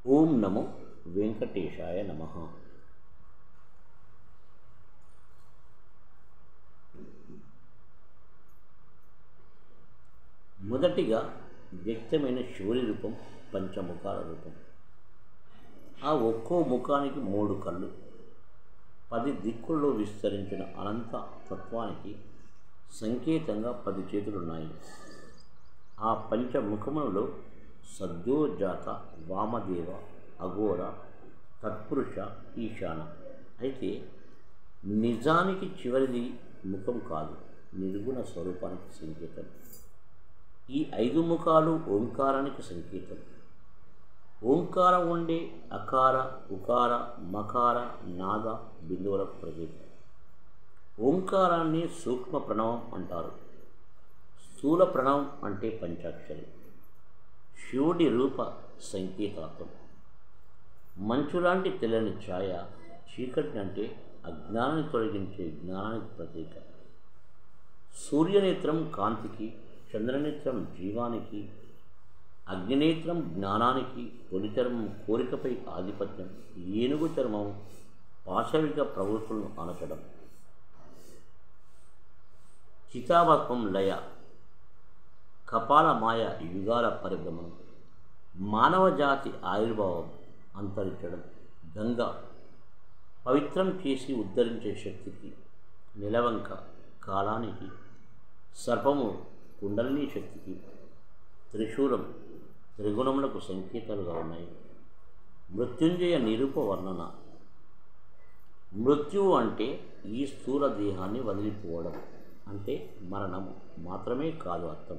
ఓం నమో వెంకటేశాయ నమ మొదటిగా వ్యక్తమైన శివుని రూపం పంచముఖాల రూపం ఆ ఒక్కో ముఖానికి మూడు కళ్ళు పది దిక్కుల్లో విస్తరించిన అనంత తత్వానికి సంకేతంగా పది చేతులున్నాయి ఆ పంచముఖములలో సద్యోజాత వామదేవ అఘోర తత్పురుష ఈశాన అయితే నిజానికి చివరిది ముఖం కాదు నిర్గుణ స్వరూపానికి సంకేతం ఈ ఐదు ముఖాలు ఓంకారానికి సంకేతం ఓంకారం ఉండే అకార ఉకార మకార నాద బిందువులకు ప్రతీక ఓంకారాన్ని సూక్ష్మ ప్రణవం అంటారు స్థూల ప్రణవం అంటే పంచాక్షరి శివుడి రూప సంకేతాత్వం మంచులాంటి తెల్లని ఛాయ చీకటి అంటే అజ్ఞానాన్ని తొలగించే జ్ఞానానికి ప్రతీక సూర్యనేత్రం కాంతికి చంద్రనేత్రం జీవానికి అగ్నినేత్రం జ్ఞానానికి తొలిచర్మం కోరికపై ఆధిపత్యం ఏనుగు చర్మం పాశవిక ప్రవృత్తులను అనచడం చితాభత్వం లయ కపాల మాయ యుగాల పరిభ్రమణం మానవ జాతి ఆవిర్భావం అంతరించడం గంగ పవిత్రం చేసి ఉద్ధరించే శక్తికి నిలవంక కాలానికి సర్పము కుండలిని శక్తికి త్రిశూలం త్రిగుణములకు సంకేతాలుగా ఉన్నాయి మృత్యుంజయ నిరూప వర్ణన మృత్యువు అంటే ఈ స్థూల దేహాన్ని వదిలిపోవడం అంటే మరణం మాత్రమే కాదు అర్థం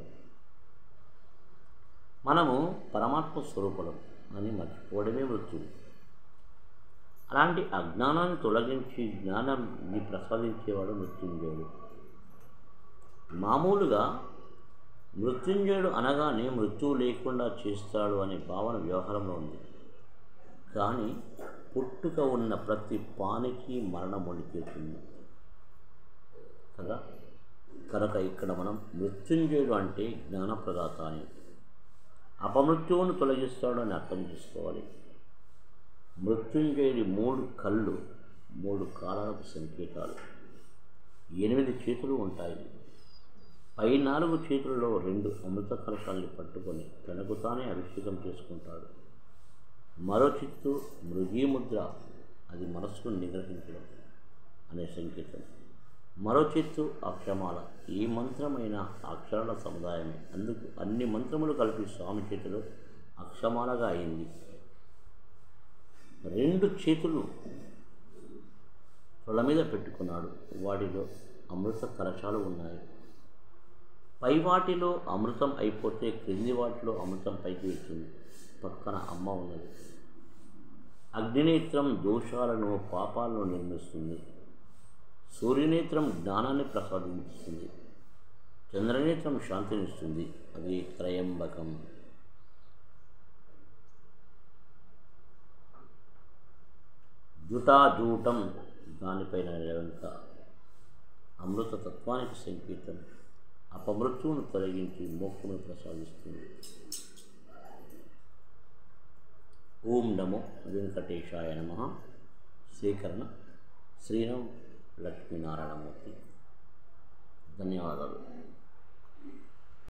మనము పరమాత్మ స్వరూపం అని మర్చిపోవడమే మృత్యువు అలాంటి అజ్ఞానాన్ని తొలగించి జ్ఞానాన్ని ప్రసాదించేవాడు మృత్యుంజయుడు మామూలుగా మృత్యుంజయుడు అనగానే మృత్యువు లేకుండా చేస్తాడు అనే భావన వ్యవహారంలో ఉంది కానీ పుట్టుక ఉన్న ప్రతి పానికి మరణం వణికేస్తుంది కదా కనుక ఇక్కడ మనం మృత్యుంజయుడు అంటే జ్ఞానప్రదాత అని అపమృత్యువును తొలగిస్తాడు అని అర్థం చేసుకోవాలి మృత్యుంజయుడి మూడు కళ్ళు మూడు కాలాలకు సంకేతాలు ఎనిమిది చేతులు ఉంటాయి పై నాలుగు చేతులలో రెండు అమృత కలశాన్ని పట్టుకొని తనకు తానే అభిషేకం చేసుకుంటాడు మరో చిత్తు మృగీముద్ర అది మనస్సును నిగ్రహించడం అనే సంకేతం మరో చిత్తు అక్షమాల ఏ మంత్రమైన అక్షరాల సముదాయమే అందుకు అన్ని మంత్రములు కలిపి స్వామి చేతిలో అక్షమాలగా అయింది రెండు చేతులు తొల మీద పెట్టుకున్నాడు వాటిలో అమృత కలశాలు ఉన్నాయి పై వాటిలో అమృతం అయిపోతే క్రింది వాటిలో అమృతం పైకి వచ్చింది పక్కన అమ్మ ఉన్నది అగ్నినేత్రం దోషాలను పాపాలను నిర్మిస్తుంది సూర్యనేత్రం జ్ఞానాన్ని ప్రసాదిస్తుంది చంద్రనేత్రం శాంతినిస్తుంది అది త్రయంబకం జుటాజూటం దానిపైన నిలవంక అమృత తత్వానికి సంకేతం అపమృత్యువును తొలగించి మోక్షమును ప్రసాదిస్తుంది ఓం నమో వెంకటేశాయ నమ స్వీకరణ శ్రీరామ్ లక్ష్మీనారాయణమూర్తి ధన్యవాదాలు